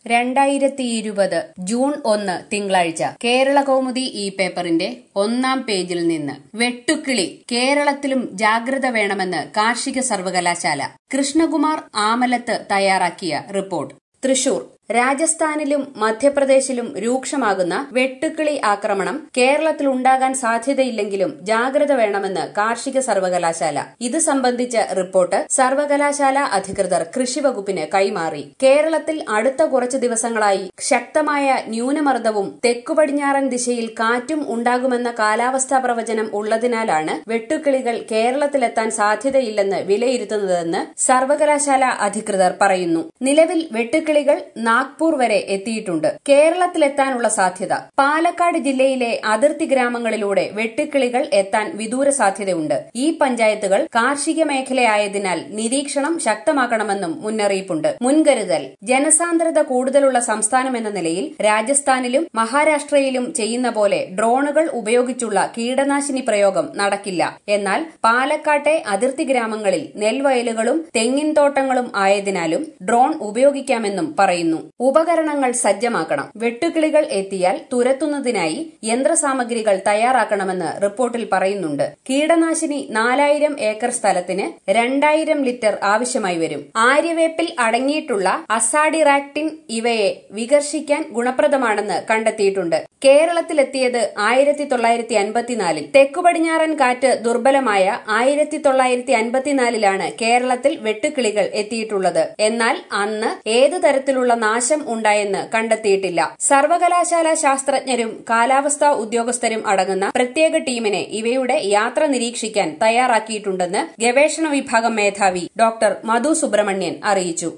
രണ്ടായിരത്തി ഇരുപത് ജൂൺ ഒന്ന് തിങ്കളാഴ്ച കേരള കൗമുദി ഈ പേപ്പറിന്റെ ഒന്നാം പേജിൽ നിന്ന് വെട്ടുക്കിളി കേരളത്തിലും ജാഗ്രത വേണമെന്ന് കാർഷിക സർവകലാശാല കൃഷ്ണകുമാർ ആമലത്ത് തയ്യാറാക്കിയ റിപ്പോർട്ട് തൃശൂർ രാജസ്ഥാനിലും മധ്യപ്രദേശിലും രൂക്ഷമാകുന്ന വെട്ടുക്കിളി ആക്രമണം കേരളത്തിൽ ഉണ്ടാകാൻ സാധ്യതയില്ലെങ്കിലും ജാഗ്രത വേണമെന്ന് കാർഷിക സർവകലാശാല ഇത് സംബന്ധിച്ച റിപ്പോർട്ട് സർവകലാശാല അധികൃതർ കൃഷിവകുപ്പിന് കൈമാറി കേരളത്തിൽ അടുത്ത കുറച്ചു ദിവസങ്ങളായി ശക്തമായ ന്യൂനമർദ്ദവും തെക്കുപടിഞ്ഞാറൻ ദിശയിൽ കാറ്റും ഉണ്ടാകുമെന്ന കാലാവസ്ഥാ പ്രവചനം ഉള്ളതിനാലാണ് വെട്ടുക്കിളികൾ കേരളത്തിലെത്താൻ സാധ്യതയില്ലെന്ന് വിലയിരുത്തുന്നതെന്ന് സർവകലാശാല അധികൃതർ പറയുന്നു നിലവിൽ വെട്ടുക്കിളികൾ നാഗ്പൂർ വരെ എത്തിയിട്ടുണ്ട് കേരളത്തിലെത്താനുള്ള സാധ്യത പാലക്കാട് ജില്ലയിലെ അതിർത്തി ഗ്രാമങ്ങളിലൂടെ വെട്ടുക്കിളികൾ എത്താൻ വിദൂര സാധ്യതയുണ്ട് ഈ പഞ്ചായത്തുകൾ കാർഷിക മേഖലയായതിനാൽ നിരീക്ഷണം ശക്തമാക്കണമെന്നും മുന്നറിയിപ്പുണ്ട് മുൻകരുതൽ ജനസാന്ദ്രത കൂടുതലുള്ള സംസ്ഥാനമെന്ന നിലയിൽ രാജസ്ഥാനിലും മഹാരാഷ്ട്രയിലും ചെയ്യുന്ന പോലെ ഡ്രോണുകൾ ഉപയോഗിച്ചുള്ള കീടനാശിനി പ്രയോഗം നടക്കില്ല എന്നാൽ പാലക്കാട്ടെ അതിർത്തി ഗ്രാമങ്ങളിൽ നെൽവയലുകളും തെങ്ങിൻ തോട്ടങ്ങളും ആയതിനാലും ഡ്രോൺ ഉപയോഗിക്കാമെന്നും പറയുന്നു ഉപകരണങ്ങൾ സജ്ജമാക്കണം വെട്ടുകിളികൾ എത്തിയാൽ തുരത്തുന്നതിനായി യന്ത്രസാമഗ്രികൾ തയ്യാറാക്കണമെന്ന് റിപ്പോർട്ടിൽ പറയുന്നുണ്ട് കീടനാശിനി നാലായിരം ഏക്കർ സ്ഥലത്തിന് രണ്ടായിരം ലിറ്റർ ആവശ്യമായി വരും ആര്യവേപ്പിൽ അടങ്ങിയിട്ടുള്ള അസാഡിറാക്ടിൻ ഇവയെ വികർഷിക്കാൻ ഗുണപ്രദമാണെന്ന് കണ്ടെത്തിയിട്ടുണ്ട് കേരളത്തിലെത്തിയത് ആയിരത്തി തൊള്ളായിരത്തി അൻപത്തിനാലിൽ തെക്കുപടിഞ്ഞാറൻ കാറ്റ് ദുർബലമായ ആയിരത്തി തൊള്ളായിരത്തി അൻപത്തിനാലിലാണ് കേരളത്തിൽ വെട്ടുകിളികൾ എത്തിയിട്ടുള്ളത് എന്നാൽ അന്ന് ഏതു തരത്തിലുള്ള നാശം ഉണ്ടായെന്ന് കണ്ടെത്തിയിട്ടില്ല സർവകലാശാല ശാസ്ത്രജ്ഞരും കാലാവസ്ഥാ ഉദ്യോഗസ്ഥരും അടങ്ങുന്ന പ്രത്യേക ടീമിനെ ഇവയുടെ യാത്ര നിരീക്ഷിക്കാൻ തയ്യാറാക്കിയിട്ടുണ്ടെന്ന് ഗവേഷണ വിഭാഗം മേധാവി ഡോക്ടർ മധു സുബ്രഹ്മണ്യൻ അറിയിച്ചു